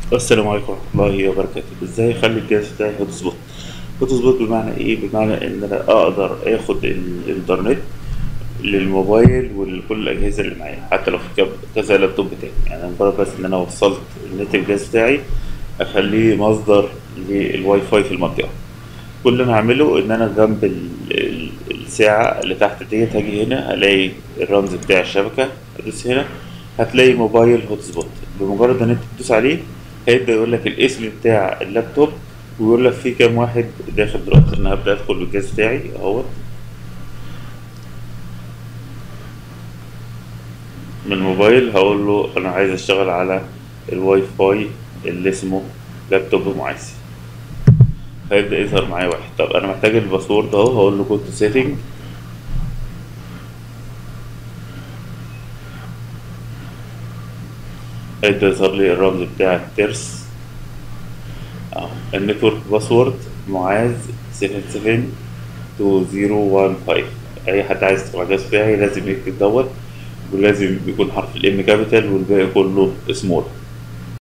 السلام عليكم ورحمة الله وبركاته ازاي اخلي الجهاز بتاعي هوت سبوت هوت سبوت بمعنى ايه بمعنى ان انا اقدر اخد الانترنت للموبايل ولكل الاجهزة اللي معايا حتى لو في كاب- كذا لابتوب بتاعي يعني مجرد بس ان انا وصلت النت الجهاز بتاعي اخليه مصدر للواي فاي في المنطقة كل اللي انا هعمله ان انا جنب ال- ال- الساعة اللي تحت ديت هاجي هنا هلاقي الرمز بتاع الشبكة ادوس هنا هتلاقي موبايل هوت سبوت بمجرد ان انت تدوس عليه هيبدأ يقول لك الاسم بتاع اللابتوب ويقول لك في كام واحد داخل دلوقتي انا هبدأ ادخل بالجهاز بتاعي اهوت من الموبايل هقول له انا عايز اشتغل على الواي فاي اللي اسمه لابتوب معايسي هيبدأ يظهر معايا واحد طب انا محتاج الباسورد اهو هقول له جو تو سيتنج هيبدأ يظهر لي الرمز بتاع الترس اهو النتورك باسورد معاذ 772015 اي حد عايز يدخل على الجهاز بتاعي لازم يكتب دوت ولازم يكون حرف الام كابيتال والباقي كله سمول